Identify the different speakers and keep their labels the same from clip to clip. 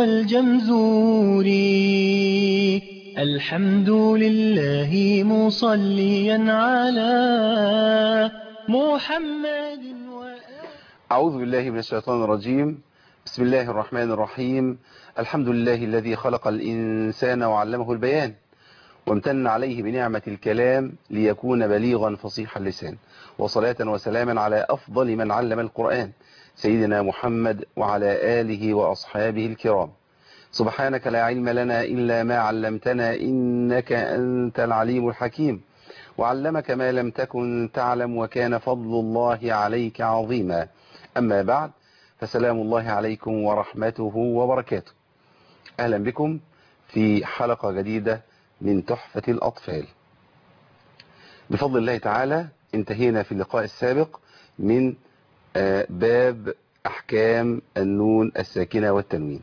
Speaker 1: والجمزور الحمد لله مصليا على محمد وآله
Speaker 2: أعوذ بالله من الشيطان الرجيم بسم الله الرحمن الرحيم الحمد لله الذي خلق الإنسان وعلمه البيان وامتن عليه بنعمة الكلام ليكون بليغا فصيح اللسان وصلاة وسلاما على أفضل من علم القرآن سيدنا محمد وعلى آله وأصحابه الكرام سبحانك لا علم لنا إلا ما علمتنا إنك أنت العليم الحكيم وعلمك ما لم تكن تعلم وكان فضل الله عليك عظيما أما بعد فسلام الله عليكم ورحمته وبركاته أهلا بكم في حلقة جديدة من تحفة الأطفال بفضل الله تعالى انتهينا في اللقاء السابق من باب أحكام النون الساكنة والتنوين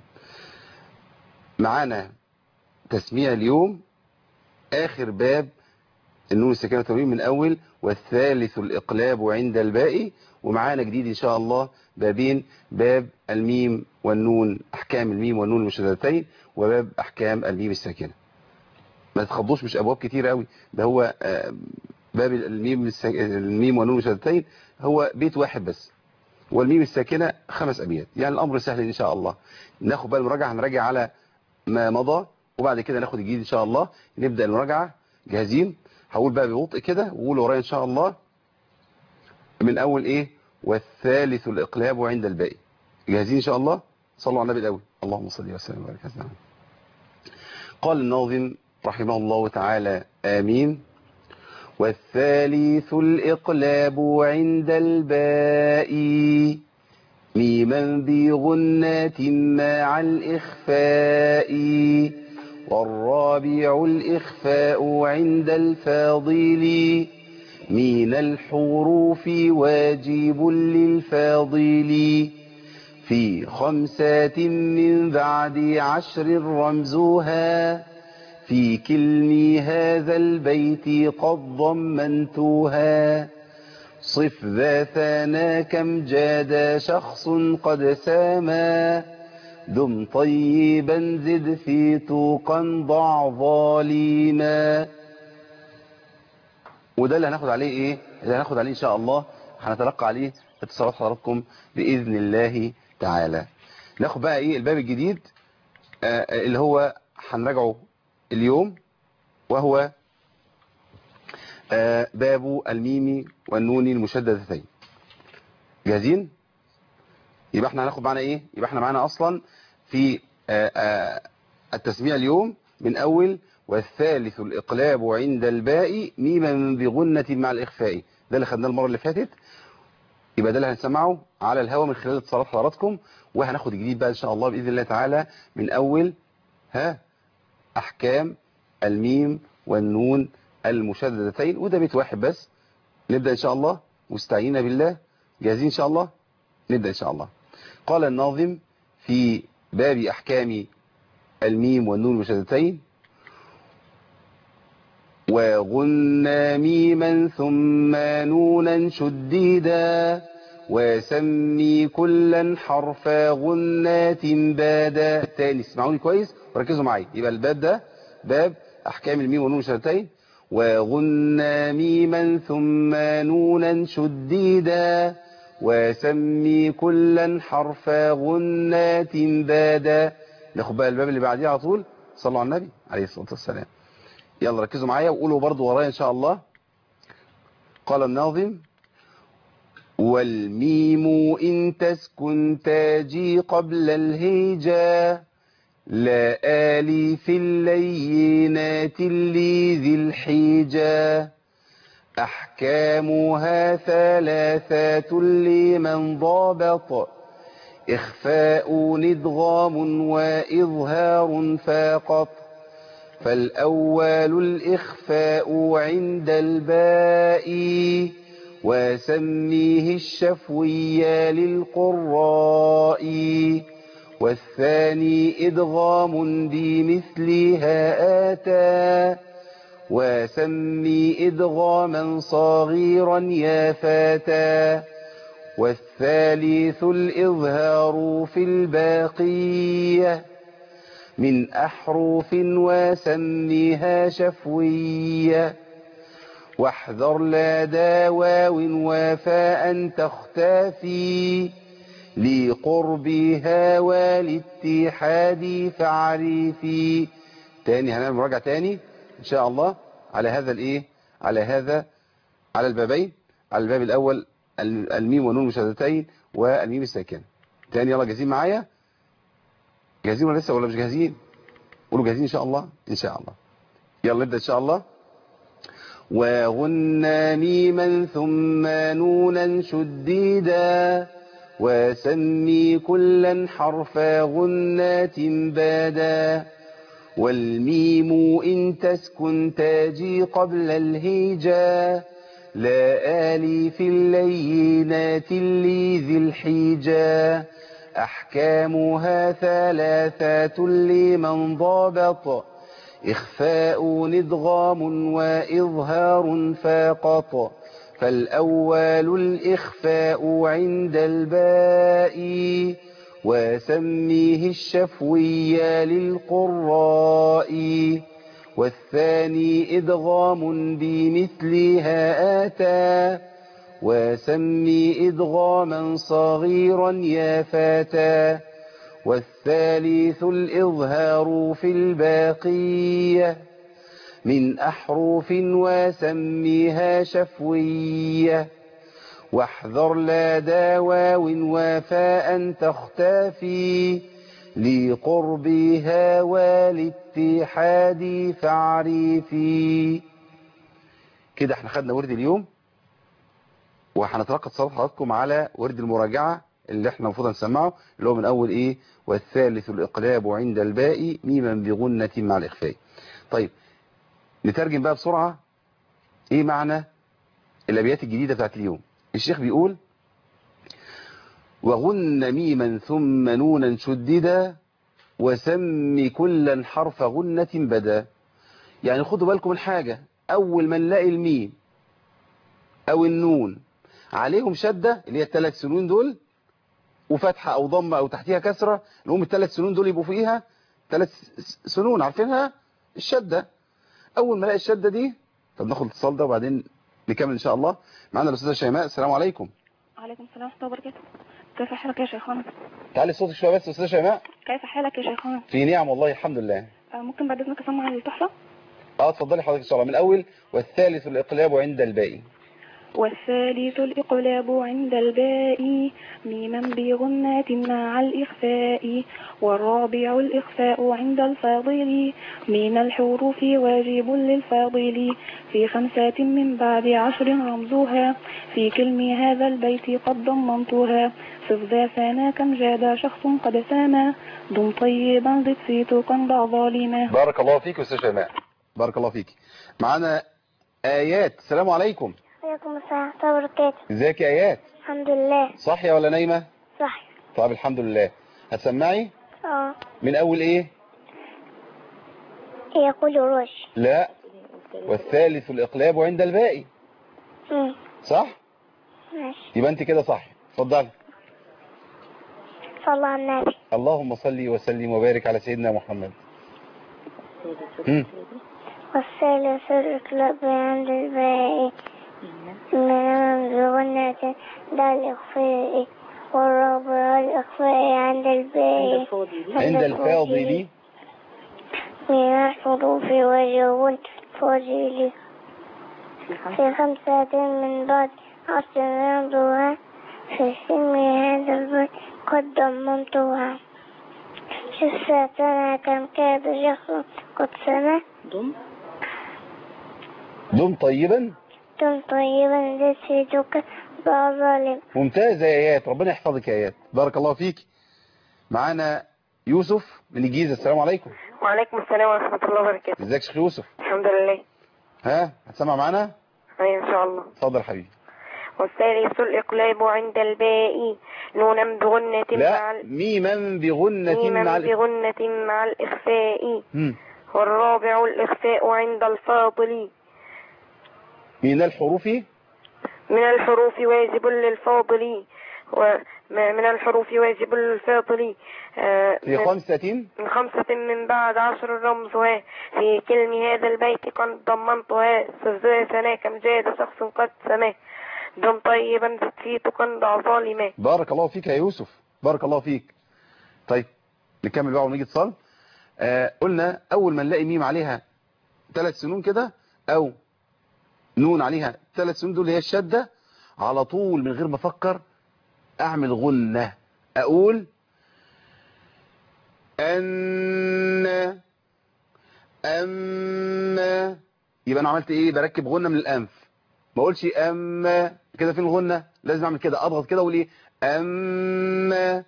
Speaker 2: معانا تسميع اليوم آخر باب النون الساكنة والتنوين من أول والثالث الإقلاب عند الباقي ومعانا جديد إن شاء الله بابين باب الميم والنون أحكام الميم والنون المشددتين وباب أحكام الميم الساكنة ما تخضوش مش أبواب كتير قوي ده هو باب الميم الساك... الميم والنون المشددتين هو بيت واحد بس والميم الساكنة خمس أبيات يعني الأمر سهل إن شاء الله ناخد بقى المراجعة هنراجع على ما مضى وبعد كده ناخد الجديد إن شاء الله نبدأ المراجعة جاهزين هقول بقى ببطء كده وقول ورايا إن شاء الله من أول إيه والثالث الإقلاب عند الباقي جاهزين إن شاء الله صلوا على النبي الأول اللهم صل وسلم وبارك على قال الناظم رحمه الله تعالى آمين والثالث الإقلاب عند الباء ميما بغنات مع الإخفاء والرابع الإخفاء عند الفاضل من الحروف واجب للفاضل في خمسات من بعد عشر رمزها في كلم هذا البيت قد ضمنتها صف ذا ثنا كم جاد شخص قد ساما دم طيبا زد في توقا ضع ظالما وده اللي هناخد عليه ايه اللي هناخد عليه ان شاء الله هنتلقى عليه اتصالات حضراتكم باذن الله تعالى ناخد بقى ايه الباب الجديد آه اللي هو هنراجعه اليوم وهو آه باب الميم والنون المشددتين جاهزين يبقى احنا هناخد معانا ايه يبقى احنا معانا اصلا في آه آه التسميع اليوم من اول والثالث الإقلاب عند الباء ميما بغنة مع الإخفاء ده اللي خدناه المرة اللي فاتت يبقى ده اللي هنسمعه على الهواء من خلال اتصالات حضراتكم وهناخد جديد بقى إن شاء الله بإذن الله تعالى من أول ها أحكام الميم والنون المشددتين وده بيت واحد بس نبدأ إن شاء الله مستعينة بالله جاهزين إن شاء الله نبدأ إن شاء الله قال الناظم في باب أحكام الميم والنون المشددتين وغنى ميما ثم نونا شديدا وسمي كلا حرف غنات بادا تاني اسمعوني كويس وركزوا معايا يبقى الباب ده باب احكام الميم والنون الشدتين وغنى ميما ثم نونا شديدا وسمي كلا حرف غنات بادا ناخد بقى الباب اللي بعديه على طول صلوا على النبي عليه الصلاه والسلام يلا ركزوا معايا وقولوا برضو ورايا ان شاء الله قال الناظم والميم إن تسكن تاجي قبل الهيجا لا آلي في اللينات اللي ذي الحيجا أحكامها ثلاثات لمن ضابط إخفاء ندغام وإظهار فاقط فالأول الإخفاء عند الباء وسميه الشفوي للقراء والثاني إدغام بمثلها آتى وسمي إدغاما صغيرا يا فتى والثالث الإظهار في الباقية من أحرف وسميها شفوية واحذر لا واو وفاء تختفي لقربها والاتحاد فاعرفي تاني هنعمل مراجعة تاني إن شاء الله على هذا الإيه على هذا على البابين على الباب الأول الميم والنون المشددتين والميم الساكنة تاني يلا جاهزين معايا جاهزين ولا لسه ولا مش جاهزين قولوا جاهزين إن شاء الله إن شاء الله يلا نبدأ إن شاء الله وغنى ميما ثم نونا شديدا وسمي كلا حرف غنات بادا والميم إن تسكن تاجي قبل الهيجا لا آلي في اللينات اللي ذي الحيجا أحكامها ثلاثات لمن ضابط إخفاء ندغام وإظهار فاقط فالأول الإخفاء عند الباء وسميه الشفوي للقراء والثاني إدغام بمثلها آتى وسمي إدغاما صغيرا يا فتى والثالث الإظهار في الباقية من أحرف وسميها شفوية واحذر لا واو وفاء تختفي لقربها والاتحاد فاعرفي كده احنا خدنا ورد اليوم وهنتلقى اتصالات حضراتكم على ورد المراجعة اللي احنا المفروض نسمعه اللي هو من اول ايه والثالث الاقلاب عند الباء ميما بغنة مع الاخفاء طيب نترجم بقى بسرعة ايه معنى الابيات الجديدة بتاعت اليوم الشيخ بيقول وغن ميما ثم نونا شددا وسمي كلا حرف غنة بدا يعني خدوا بالكم الحاجة اول ما نلاقي الميم او النون عليهم شدة اللي هي الثلاث سنون دول وفتحة او ضمة او تحتيها كسرة نقوم الثلاث سنون دول يبقوا فيها ثلاث سنون عارفينها الشدة اول ما الاقي الشدة دي طب ناخد الاتصال ده وبعدين نكمل ان شاء الله معانا الاستاذه شيماء السلام عليكم
Speaker 3: وعليكم السلام ورحمة الله وبركاته كيف حالك يا شيخنا
Speaker 2: تعالي صوتك شويه بس استاذه شيماء
Speaker 3: كيف حالك يا شيخنا
Speaker 2: في نعم والله الحمد لله
Speaker 3: آه، ممكن بعد اذنك اسمع التحفة
Speaker 2: اه اتفضلي حضرتك ان شاء الله من الاول والثالث الاقلاب عند الباقي
Speaker 3: والثالث الإقلاب عند الباء ميما بغنات مع الإخفاء والرابع الإخفاء عند الفاضل من الحروف واجب للفاضل في خمسات من بعد عشر رمزها في كلم هذا البيت قد ضمنتها صف ذا ثنا كم جاد شخص قد ساما دم طيبا زد في توقا ضع ظالما
Speaker 2: بارك الله فيك يا استاذه شيماء بارك الله فيك معانا ايات السلام عليكم
Speaker 4: عليكم السلام ورحمة الله وبركاته
Speaker 2: ازيك يا ايات
Speaker 4: الحمد لله
Speaker 2: صاحيه ولا نايمه
Speaker 4: صح
Speaker 2: طب الحمد لله هتسمعي
Speaker 4: اه
Speaker 2: من اول ايه
Speaker 4: يقول روش
Speaker 2: لا والثالث الاقلاب عند الباقي
Speaker 4: مم.
Speaker 2: صح
Speaker 4: ماشي
Speaker 2: يبقى انت كده صح اتفضلي
Speaker 4: صلى على النبي
Speaker 2: اللهم صل وسلم وبارك على سيدنا محمد مم.
Speaker 4: والثالث الإقلاب عند الباقي من بغنة دا الإخفاء والرابع الإخفاء عند الباقي
Speaker 2: عند الفاضل
Speaker 4: من الحروف وجه فاضل في خمسة من بعد عشر يمضوها في سن هذا البيت قد ضمنتها شفت سنة كم كاد شخص قد سنة
Speaker 2: دم طيبا
Speaker 4: دم طيبا زدتك بظالم
Speaker 2: ممتازة يا ايات ربنا يحفظك يا ايات بارك الله فيك معانا يوسف من الجيزة السلام عليكم
Speaker 5: وعليكم السلام ورحمة الله وبركاته
Speaker 2: ازيك يا شيخ يوسف
Speaker 5: الحمد لله
Speaker 2: ها هتسمع معانا
Speaker 5: أي إن شاء الله
Speaker 2: اتفضل حبيبي
Speaker 5: والثالث الإقلاب عند الباء نونا بغنة مع
Speaker 2: لا
Speaker 5: ال-
Speaker 2: ميما بغنة مع
Speaker 5: ميما
Speaker 2: ال...
Speaker 5: بغنة مع الإخفاء
Speaker 2: مم.
Speaker 5: والرابع الإخفاء عند الفاضل
Speaker 2: من الحروف
Speaker 5: من الحروف واجب للفاضل و م- من الحروف واجب الفاضل آه،
Speaker 2: في
Speaker 5: من-
Speaker 2: خمسة
Speaker 5: من خمسة من بعد عشر رمزها في كلم هذا البيت قد ضمنتها سفزها سنا كم جاد شخص قد سماه دم طيبا زدت قد ظالما
Speaker 2: بارك الله فيك يا يوسف بارك الله فيك طيب نكمل بقى ونيجي اتصال آه قلنا اول ما نلاقي ميم عليها ثلاث سنون كده او نون عليها ثلاث سنون دول اللي هي الشدة على طول من غير ما افكر اعمل غنة اقول ان اما يبقى انا عملت ايه بركب غنة من الانف ما اقولش اما كده فين الغنة لازم اعمل كده اضغط كده واقول ايه اما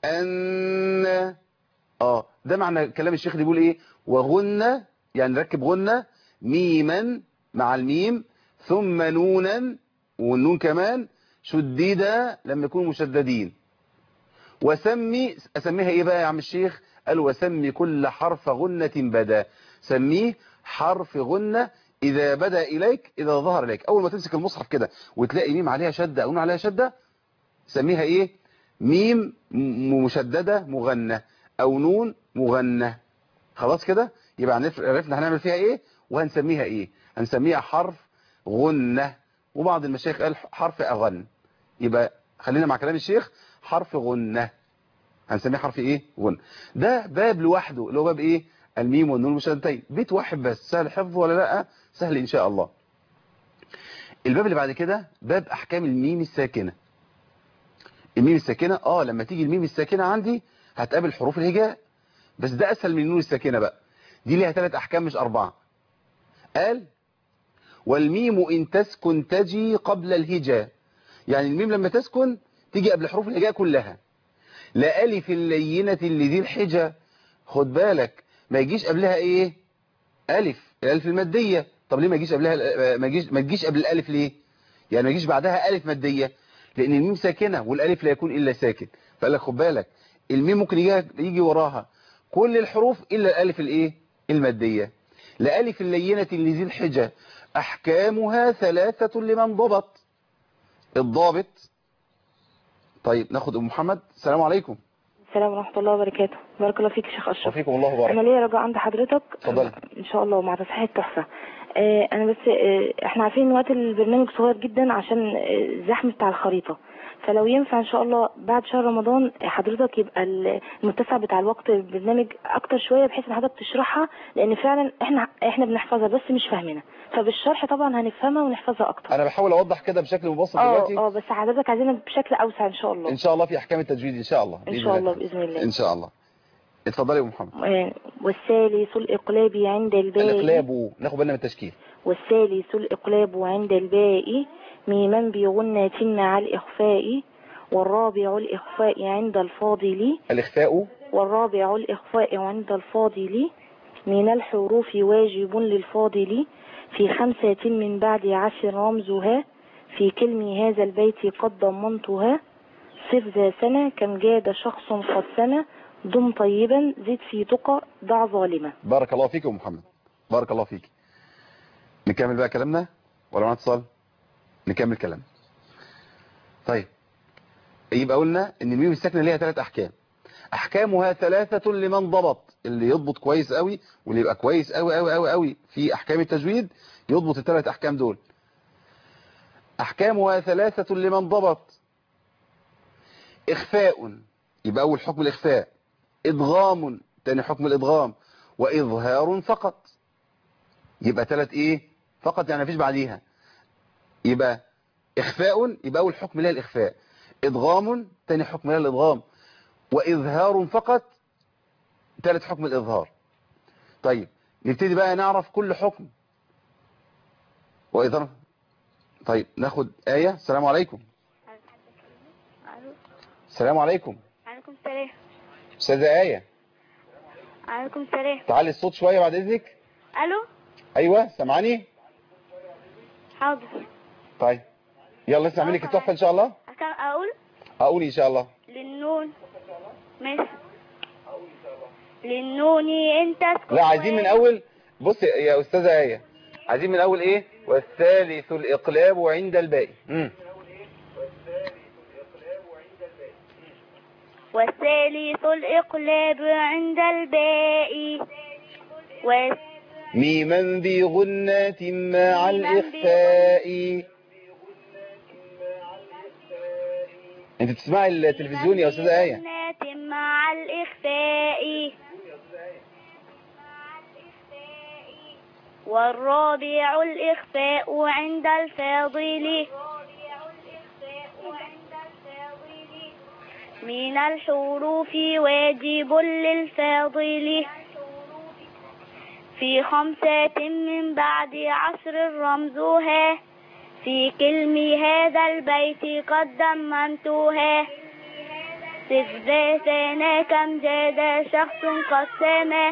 Speaker 2: ان اه ده معنى كلام الشيخ اللي بيقول ايه وغنة يعني نركب غنة ميما مع الميم ثم نونا والنون كمان شديدة لما يكونوا مشددين وسمي اسميها ايه بقى يا عم الشيخ قال وسمي كل حرف غنة بدا سميه حرف غنة اذا بدا اليك اذا ظهر اليك اول ما تمسك المصحف كده وتلاقي ميم عليها شدة او نون عليها شدة سميها ايه ميم م- مشددة مغنى او نون مغنى خلاص كده يبقى هنف- عرفنا هنعمل فيها ايه وهنسميها ايه هنسميها حرف غنة وبعض المشايخ قال حرف اغن يبقى خلينا مع كلام الشيخ حرف غنة هنسميه حرف ايه غنة ده باب لوحده اللي هو باب ايه الميم والنون المشددتين بيت واحد بس سهل حفظه ولا لا سهل ان شاء الله الباب اللي بعد كده باب احكام الميم الساكنه الميم الساكنه اه لما تيجي الميم الساكنه عندي هتقابل حروف الهجاء بس ده اسهل من النون الساكنه بقى دي ليها ثلاث احكام مش اربعه قال والميم ان تسكن تجي قبل الهجاء يعني الميم لما تسكن تيجي قبل حروف الهجاء كلها لا الف اللينه لذي الحجه خد بالك ما يجيش قبلها ايه الف الالف الماديه طب ليه ما يجيش قبلها ما يجيش ما تجيش قبل الالف ليه يعني ما يجيش بعدها الف ماديه لان الميم ساكنه والالف لا يكون الا ساكن فقال لك خد بالك الميم ممكن يجي يجي وراها كل الحروف الا الالف الايه الماديه لا الف اللينه لذي الحجه احكامها ثلاثه لمن ضبط الضابط طيب ناخد ام محمد السلام عليكم
Speaker 6: السلام ورحمة الله وبركاته بارك الله فيك يا شيخ أشرف
Speaker 2: وفيكم الله
Speaker 6: أنا
Speaker 2: بارك
Speaker 6: ليا رجاء عند حضرتك
Speaker 2: اتفضلي.
Speaker 6: إن شاء الله مع تصحيح التحفة آه، أنا بس آه، إحنا عارفين إن وقت البرنامج صغير جدا عشان آه، الزحمة بتاع الخريطة فلو ينفع إن شاء الله بعد شهر رمضان حضرتك يبقى ال- المتسع بتاع الوقت البرنامج أكتر شوية بحيث إن حضرتك تشرحها لأن فعلا إحنا إحنا بنحفظها بس مش فاهمينها فبالشرح طبعا هنفهمها ونحفظها أكتر
Speaker 2: انا بحاول اوضح كده بشكل مبسط
Speaker 6: اه
Speaker 2: دلوقتي
Speaker 6: اه بس حضرتك عايزينها بشكل أوسع إن شاء الله
Speaker 2: ان شاء الله في احكام التجويد ان شاء الله
Speaker 6: إن
Speaker 2: بإذن
Speaker 6: شاء الله بإذن الله
Speaker 2: ان شاء الله اتفضلي يا ام محمد
Speaker 6: آه، والثالث الإقلاب عند الباء
Speaker 2: الاقلاب ناخد بالنا من التشكيل
Speaker 6: والثالث الإقلاب عند الباء ميما بغنة مع الإخفاء والرابع الإخفاء عند الفاضل
Speaker 2: الاخفاء
Speaker 6: والرابع الإخفاء عند الفاضل من الحروف واجب للفاضل في خمسة من بعد عشر رمزها في كلم هذا البيت قد ضمنتها صف ذا سنة كم جاد شخص قد سنة دم طيبا زد في تقى ضع ظالما
Speaker 2: بارك الله فيك يا ام محمد بارك الله فيك نكمل بقى كلامنا ولا معنا اتصال نكمل كلام طيب يبقى قلنا ان الميم الساكنه ليها ثلاث احكام احكامها ثلاثه لمن ضبط اللي يضبط كويس قوي واللي يبقى كويس قوي قوي قوي قوي في احكام التجويد يضبط الثلاث احكام دول احكامها ثلاثه لمن ضبط اخفاء يبقى اول حكم الاخفاء ادغام تاني حكم الادغام واظهار فقط يبقى ثلاث ايه فقط يعني مفيش بعديها يبقى اخفاء يبقى اول حكم لها الاخفاء ادغام تاني حكم لها الادغام واظهار فقط ثالث حكم الاظهار طيب نبتدي بقى نعرف كل حكم واظهار طيب ناخد آية السلام عليكم السلام عليكم
Speaker 4: عليكم السلام
Speaker 2: أستاذة آية
Speaker 4: عليكم السلام
Speaker 2: تعالي الصوت شوية بعد إذنك
Speaker 4: الو
Speaker 2: أيوة سامعاني
Speaker 4: حاضر
Speaker 2: طيب يلا اسمع منك التحفة إن شاء الله
Speaker 4: أكم- اقول
Speaker 2: هقول إن شاء الله
Speaker 4: للنون ماشي للنون انت
Speaker 2: لا عايزين من أول بص يا- يا أستاذة آية عايزين من أول إيه والثالث الإقلاب عند الباقي مم.
Speaker 4: والثالث الإقلاب عند الباء و-
Speaker 2: ميما بغنات مع
Speaker 4: ميما
Speaker 2: الإخفاء انت بتسمعي التلفزيون يا أستاذة آية
Speaker 4: بغنات مع الإخفاء والرابع الإخفاء عند الفاضل من الحروف واجب للفاضل في خمسة من بعد عشر رمزها في كلم هذا البيت قد ضمنتها صف ذاتنا كم جاد شخص قد سما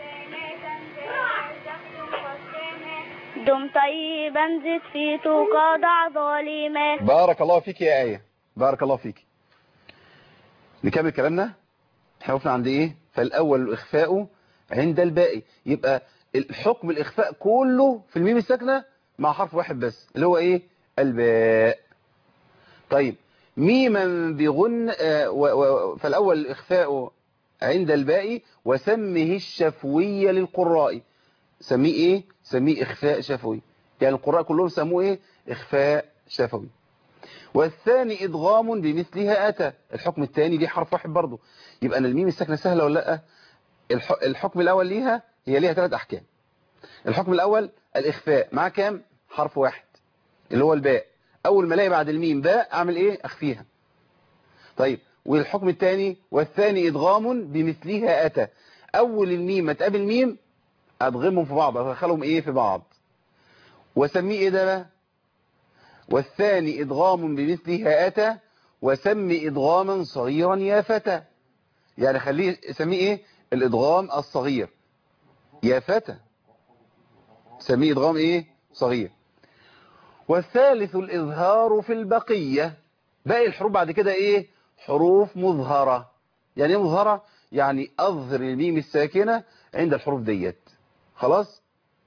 Speaker 4: دم طيبا زد في تقاضع ظالما
Speaker 2: بارك الله فيك يا آية بارك الله فيك نكمل كلامنا احنا وقفنا عند ايه فالأول الإخفاء عند الباقي يبقى الحكم الإخفاء كله في الميم الساكنة مع حرف واحد بس اللي هو ايه الباء طيب ميما بغن آه و و فالأول الإخفاء عند الباقي وسمه الشفوية للقراء سميه ايه سميه إخفاء شفوي يعني القراء كلهم سموه ايه إخفاء شفوي والثاني إدغام بمثلها أتى الحكم الثاني ليه حرف واحد برضه يبقى أن الميم الساكنة سهلة ولا لا الح- الحكم الأول ليها هي ليها ثلاث أحكام الحكم الأول الإخفاء مع كام حرف واحد اللي هو الباء أول ما الاقي بعد الميم باء أعمل إيه أخفيها طيب والحكم الثاني والثاني إدغام بمثلها أتى أول الميم ما تقابل ميم أدغمهم في بعض أدخلهم إيه في بعض وسميه إيه ده بقى والثاني إدغام بمثلها أتى وسمي إدغاما صغيرا يا فتى يعني خليه سميه إيه الإدغام الصغير يا فتى سميه إدغام إيه صغير والثالث الإظهار في البقية باقي الحروف بعد كده إيه حروف مظهرة يعني إيه مظهرة يعني أظهر الميم الساكنة عند الحروف ديت خلاص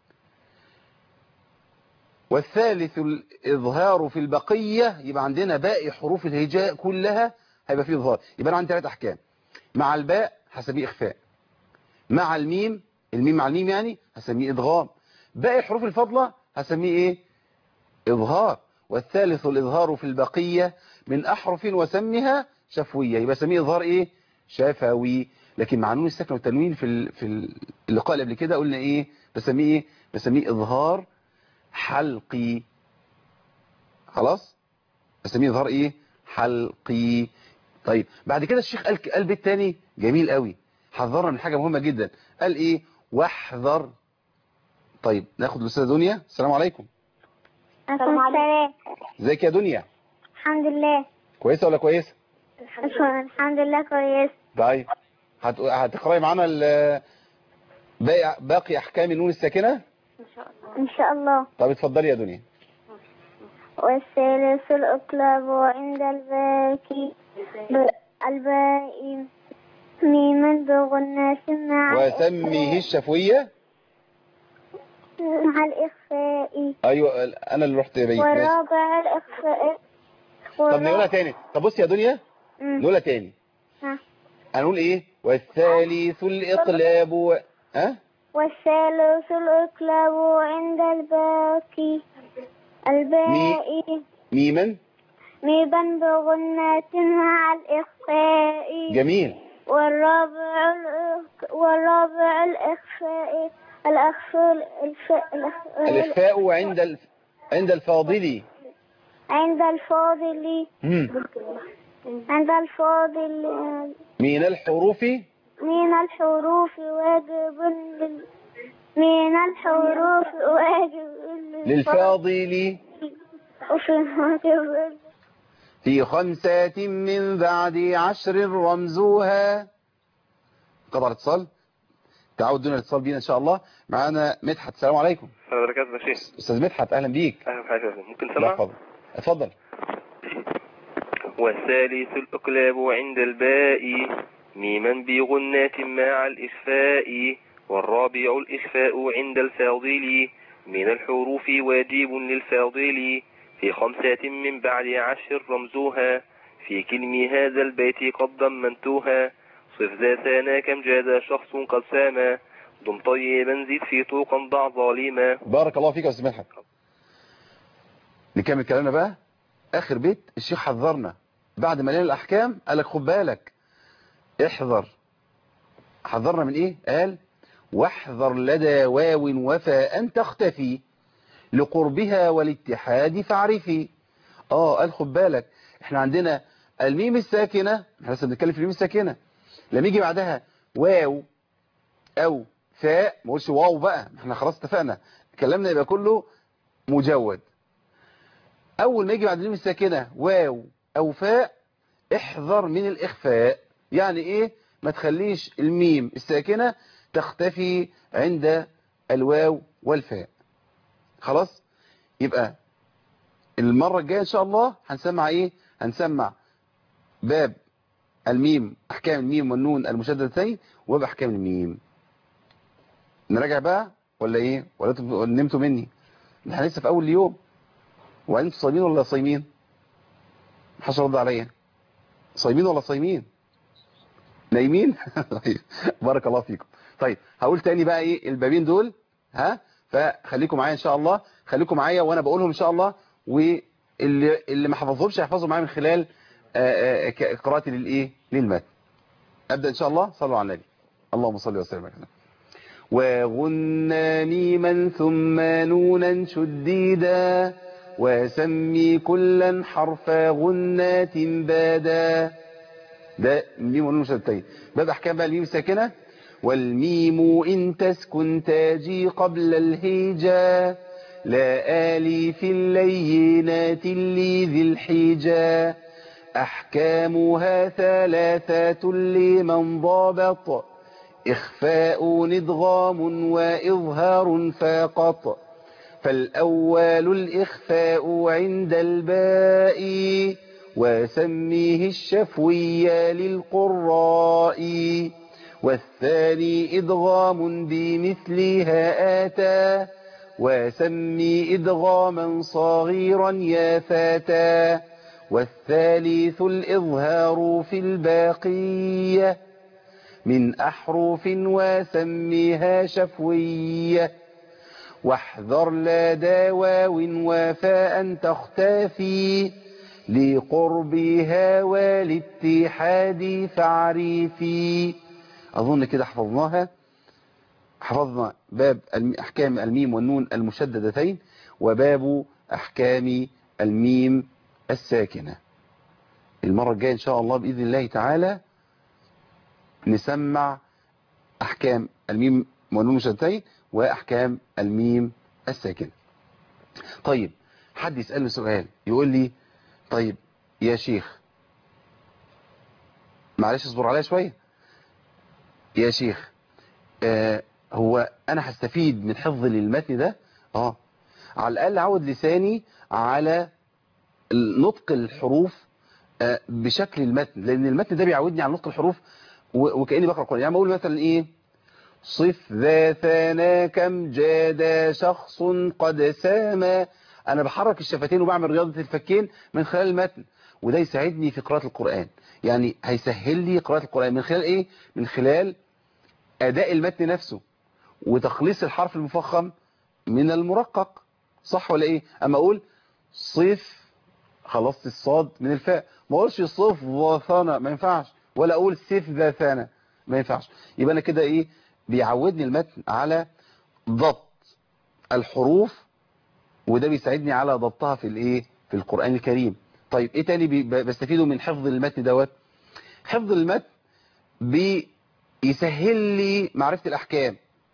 Speaker 2: والثالث الإظهار في البقية يبقى عندنا باقي حروف الهجاء كلها هيبقى فيه إظهار يبقى أنا عندي ثلاث أحكام مع الباء هسميه إخفاء مع الميم الميم مع الميم يعني هسميه إدغام باقي الحروف الفاضلة هسميه إيه إظهار والثالث الإظهار في البقية من أحرف وسمها شفوية يبقى سميه إظهار إيه شفوي لكن مع نون السكن والتنوين في ال- في اللقاء اللي قبل كده قلنا إيه بسميه إيه بسميه إظهار حلقي خلاص بسميه إظهار إيه حلقي طيب بعد كده الشيخ قال قال بيت تاني جميل قوي حذرنا من حاجة مهمة جدا قال إيه واحذر طيب ناخد الأستاذة دنيا السلام عليكم
Speaker 4: السلام عليكم
Speaker 2: ازيك يا دنيا
Speaker 4: الحمد لله
Speaker 2: كويسة ولا كويسة
Speaker 4: الحمد لله كويس
Speaker 2: طيب هت... هتقرأي معانا ال... باقي... باقي أحكام النون الساكنة
Speaker 4: إن شاء الله
Speaker 2: طب اتفضلي يا دنيا
Speaker 4: والثالث الإقلاب عند الباكي ب- الباء ميما بغناس مع
Speaker 2: وسميه الشفوية
Speaker 4: مع الإخفاء
Speaker 2: أيوة أنا اللي رحت بيت ماشي
Speaker 4: والرابع الإخفاء
Speaker 2: طب نقولها تاني طب بصي يا دنيا
Speaker 4: مم.
Speaker 2: نقولها تاني
Speaker 4: ها.
Speaker 2: هنقول إيه والثالث الإقلاب و... ها
Speaker 4: والثالث الإقلاب عند الباقي الباء
Speaker 2: ميما
Speaker 4: ميبا بغنات مع الإخفاء
Speaker 2: جميل
Speaker 4: والرابع الإخ- والرابع الإخفاء الأخفاء الإخفاء
Speaker 2: الإخفاء عند ال... عند الفاضل
Speaker 4: عند الفاضل
Speaker 2: مم.
Speaker 4: عند الفاضل
Speaker 2: من الحروف
Speaker 4: من الحروف واجب لل من الحروف واجب
Speaker 2: للفاضل
Speaker 4: وفي واجب
Speaker 2: في خمسة من بعد عشر رمزوها قطع الاتصال تعود دون الاتصال بينا ان شاء الله معانا مدحت السلام عليكم
Speaker 7: السلام عليكم يا شيخ
Speaker 2: استاذ مدحت اهلا بيك
Speaker 7: اهلا بحضرتك ممكن
Speaker 2: لا
Speaker 7: تسمع
Speaker 2: اتفضل اتفضل
Speaker 7: والثالث الإقلاب عند الباء ميما بغنات مع الإخفاء والرابع الإخفاء عند الفاضل من الحروف واجب للفاضل في خمسة من بعد عشر رمزوها في كلم هذا البيت قد ضمنتها صف ذا ثانا كم جاد شخص قد ساما ضم طيبا زد في طوقا ضع ظالما
Speaker 2: بارك الله فيك يا استاذ مدحت نكمل كلامنا بقى اخر بيت الشيخ حذرنا بعد ما لنا الاحكام قال لك خد بالك احذر حذرنا من ايه قال واحذر لدى واو وفاء تختفي لقربها والاتحاد فاعرفي اه قال خد بالك احنا عندنا الميم الساكنة احنا لسه بنتكلم في الميم الساكنة لما يجي بعدها واو او فاء ما قولش واو بقى احنا خلاص اتفقنا كلامنا يبقى كله مجود اول ما يجي بعد الميم الساكنة واو او فاء احذر من الاخفاء يعني ايه ما تخليش الميم الساكنة تختفي عند الواو والفاء خلاص يبقى المرة الجاية ان شاء الله هنسمع ايه هنسمع باب الميم احكام الميم والنون المشددتين وباب احكام الميم نراجع بقى ولا ايه ولا انتوا نمتوا مني احنا لسه في اول اليوم وانتوا صايمين ولا صايمين محدش رد عليا صايمين ولا صايمين نايمين طيب بارك الله فيكم طيب هقول تاني بقى ايه البابين دول ها فخليكم معايا ان شاء الله خليكم معايا وانا بقولهم ان شاء الله واللي اللي ما حفظهمش هيحفظوا معايا من خلال آه، آه، قراءتي للايه للمتن ابدا ان شاء الله صلوا على النبي اللهم صل وسلم على النبي وغنى ميما ثم نونا شديدا وسمي كلا حرف غنات بادا ده ميم ونون شدتين باب احكام بقى الميم الساكنه والميم ان تسكن تاجي قبل الهيجا لا آلي في اللينات اللي ذي الحجا أحكامها ثلاثة لمن ضابط إخفاء ندغام وإظهار فاقط فالأول الإخفاء عند الباء وسميه الشفوي للقراء والثاني إدغام بمثلها آتى وسمي إدغاما صغيرا يا فاتا والثالث الإظهار في الباقية من أحرف وسميها شفوية واحذر لدى واو وفاء تختفي لقربها والاتحاد فاعرفي أظن كده حفظناها حفظنا باب الم- أحكام الميم والنون المشددتين وباب أحكام الميم الساكنة المرة الجاية إن شاء الله بإذن الله تعالى نسمع أحكام الميم والنون المشددتين وأحكام الميم الساكنة طيب حد يسألني سؤال يقول لي طيب يا شيخ معلش اصبر عليا شوية يا شيخ آه هو انا هستفيد من حفظ للمتن ده اه على الاقل عود لساني على نطق الحروف آه بشكل المتن لان المتن ده بيعودني على نطق الحروف و- وكاني بقرا القران يعني بقول مثلا ايه صف ذا ثنا كم جاد شخص قد ساما انا بحرك الشفتين وبعمل رياضه الفكين من خلال المتن وده يساعدني في قراءه القران يعني هيسهل لي قراءه القران من خلال ايه من خلال اداء المتن نفسه وتخليص الحرف المفخم من المرقق صح ولا ايه اما اقول صف خلصت الصاد من الفاء ما اقولش صف وثنا ما ينفعش ولا اقول سيف ذا ثنا ما ينفعش يبقى انا كده ايه بيعودني المتن على ضبط الحروف وده بيساعدني على ضبطها في الايه في القرآن الكريم طيب ايه تاني بي- بستفيده من حفظ المتن دوت حفظ المتن بيسهل لي معرفة الاحكام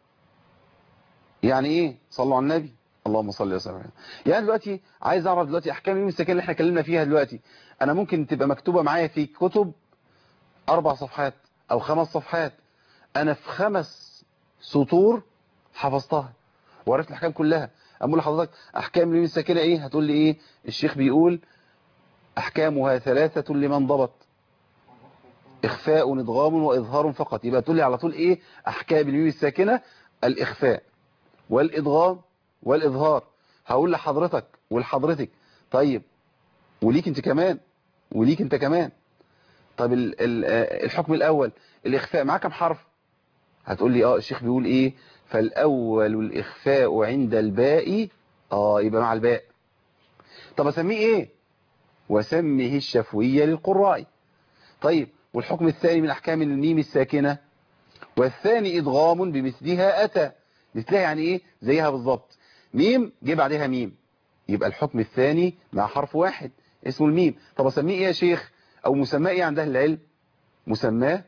Speaker 2: يعني ايه صلوا على النبي اللهم صل وسلم عليه. يعني دلوقتي عايز اعرف دلوقتي احكام الميم الساكنه اللي احنا اتكلمنا فيها دلوقتي انا ممكن تبقى مكتوبه معايا في كتب اربع صفحات او خمس صفحات انا في خمس سطور حفظتها وعرفت الاحكام كلها اقول لحضرتك احكام الميم الساكنه ايه هتقول لي ايه الشيخ بيقول احكامها ثلاثه لمن ضبط اخفاء ادغام واظهار فقط يبقى تقول لي على طول ايه احكام الميم الساكنه الاخفاء والادغام والاظهار هقول لحضرتك ولحضرتك طيب وليك انت كمان وليك انت كمان طب ال ال آه، الحكم الاول الاخفاء معاه كم حرف هتقول لي اه الشيخ بيقول ايه فالاول الاخفاء عند الباء اه يبقى مع الباء طب اسميه ايه وسمه الشفوية للقراء طيب والحكم الثاني من احكام الميم الساكنة والثاني ادغام بمثلها اتى مثلها يعني ايه زيها بالظبط ميم جه بعدها ميم يبقى الحكم الثاني مع حرف واحد اسمه الميم طب اسميه ايه يا شيخ او مسماه ايه عند اهل العلم مسماه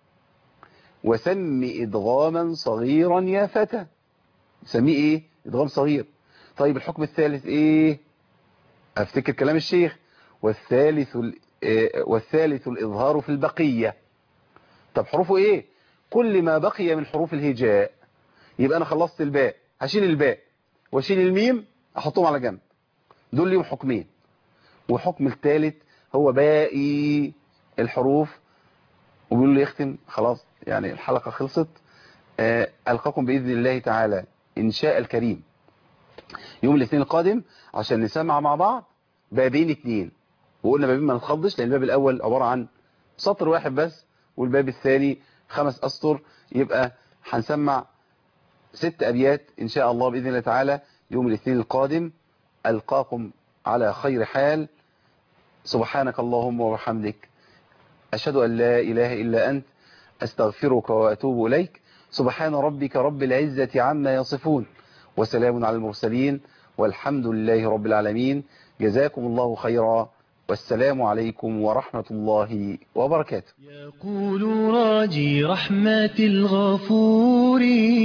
Speaker 2: وسم ادغاما صغيرا يا فتى سميه ايه ادغام صغير طيب الحكم الثالث ايه افتكر كلام الشيخ والثالث ال- آه، والثالث الاظهار في البقية طب حروفه ايه كل ما بقي من حروف الهجاء يبقى انا خلصت الباء هشيل الباء واشيل الميم احطهم على جنب دول ليهم حكمين وحكم الثالث هو باقي الحروف وبيقول لي يختم خلاص يعني الحلقة خلصت آه، ألقاكم بإذن الله تعالى إن شاء الكريم يوم الاثنين القادم عشان نسمع مع بعض بابين اتنين وقلنا بابين ما نتخضش لأن الباب الأول عبارة عن سطر واحد بس والباب الثاني خمس أسطر يبقى هنسمع ست أبيات إن شاء الله بإذن الله تعالى يوم الاثنين القادم ألقاكم على خير حال سبحانك اللهم وبحمدك أشهد أن لا إله إلا أنت أستغفرك وأتوب إليك سبحان ربك رب العزة عما يصفون وسلام على المرسلين والحمد لله رب العالمين جزاكم الله خيرا والسلام عليكم ورحمة الله وبركاته
Speaker 1: يقول راجي رحمة الغفور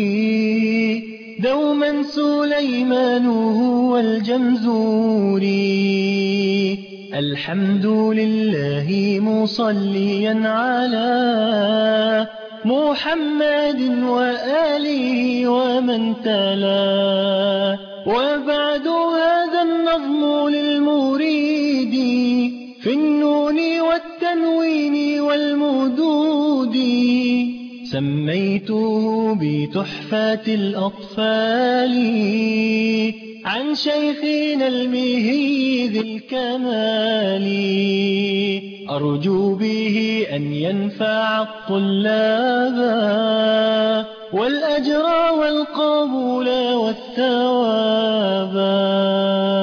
Speaker 1: دوما سليمان هو الجمزور الحمد لله مصليا على محمد وآله ومن تلا وبعد هذا النظم للمريد في النون والتنوين والمدود سميته بتحفة الأطفال عن شيخنا المهي ذي الكمال أرجو به أن ينفع الطلاب والأجر والقبول والثواب